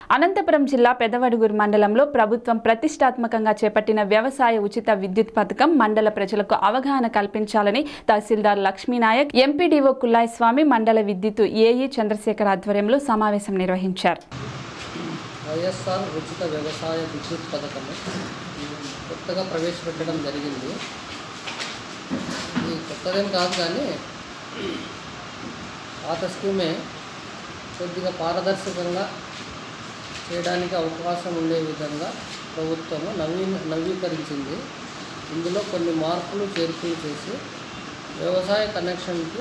అనంతపురం జిల్లా పెదవడుగురు మండలంలో ప్రభుత్వం ప్రతిష్టాత్మకంగా చేపట్టిన వ్యవసాయ ఉచిత విద్యుత్ పథకం మండల ప్రజలకు అవగాహన కల్పించాలని తహసీల్దార్ లక్ష్మీనాయక్ ఎంపీడీఓ కుల్లాయి స్వామి మండల విద్యుత్ ఏఈ చంద్రశేఖర్ ఆధ్వర్యంలో సమావేశం నిర్వహించారు వైఎస్ఆర్ ఉచిత వ్యవసాయ విద్యుత్ పథకము కొత్తగా ప్రవేశపెట్టడం జరిగింది ఇది కొత్తదేం కాదు కానీ పాత స్కీమే కొద్దిగా పారదర్శకంగా చేయడానికి అవకాశం ఉండే విధంగా ప్రభుత్వము నవీ నవీకరించింది ఇందులో కొన్ని మార్పులు చేర్పులు చేసి వ్యవసాయ కనెక్షన్కి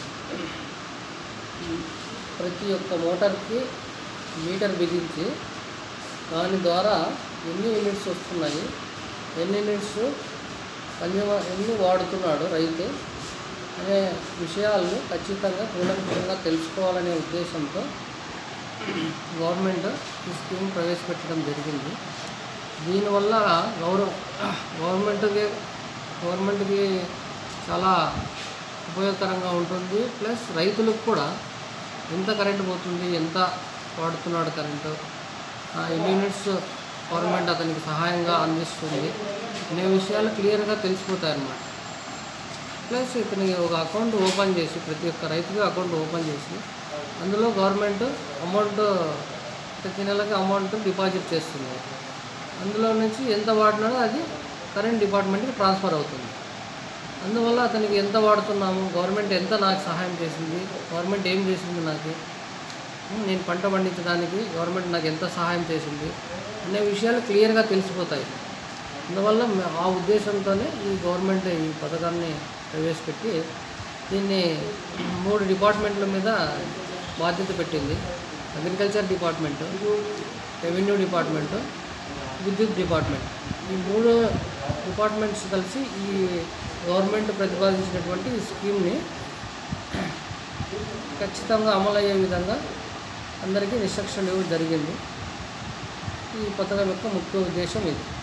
ప్రతి ఒక్క మోటార్కి మీటర్ బిగించి దాని ద్వారా ఎన్ని యూనిట్స్ వస్తున్నాయి ఎన్ని యూనిట్స్ కన్జ్యూమర్ ఎన్ని వాడుతున్నాడు రైతు అనే విషయాలను ఖచ్చితంగా కూలంకషంగా తెలుసుకోవాలనే ఉద్దేశంతో గవర్నమెంట్ ఈ స్కీమ్ ప్రవేశపెట్టడం జరిగింది దీనివల్ల గౌరవ గవర్నమెంట్కి గవర్నమెంట్కి చాలా ఉపయోగకరంగా ఉంటుంది ప్లస్ రైతులకు కూడా ఎంత కరెంట్ పోతుంది ఎంత వాడుతున్నాడు కరెంటు ఆ, ఎన్ని యూనిట్స్ గవర్నమెంట్ అతనికి సహాయంగా అందిస్తుంది అనే విషయాలు క్లియర్గా తెలిసిపోతాయి అన్నమాట ప్లస్ ఇతనికి ఒక అకౌంట్ ఓపెన్ చేసి ప్రతి ఒక్క రైతుకి అకౌంట్ ఓపెన్ చేసి అందులో గవర్నమెంట్ అమౌంట్ ప్రతి నెలకి అమౌంట్ డిపాజిట్ చేస్తుంది అందులో నుంచి ఎంత వాడినాడో అది కరెంట్ డిపార్ట్మెంట్కి ట్రాన్స్ఫర్ అవుతుంది అందువల్ల అతనికి ఎంత వాడుతున్నాము గవర్నమెంట్ ఎంత నాకు సహాయం చేసింది గవర్నమెంట్ ఏం చేసింది నాకు ఉమ్, నేను పంట పండించడానికి గవర్నమెంట్ నాకు ఎంత సహాయం చేసింది అనే విషయాలు క్లియర్గా తెలిసిపోతాయి అందువల్ల మే- ఆ ఉద్దేశంతోనే ఈ గవర్నమెంట్ ఈ పథకాన్ని ప్రవేశపెట్టి దీన్ని మూడు డిపార్ట్మెంట్ల మీద బాధ్యత పెట్టింది అగ్రికల్చర్ డిపార్ట్మెంటు రెవెన్యూ డిపార్ట్మెంటు విద్యుత్ డిపార్ట్మెంట్ ఈ మూడు డిపార్ట్మెంట్స్ కలిసి ఈ గవర్నమెంట్ ప్రతిపాదించినటువంటి ఈ స్కీమ్ని ఖచ్చితంగా అమలయ్యే విధంగా అందరికీ ఇన్స్ట్రక్షన్ ఇవ్వడం జరిగింది ఈ పథకం యొక్క ముఖ్య ఉద్దేశం ఇది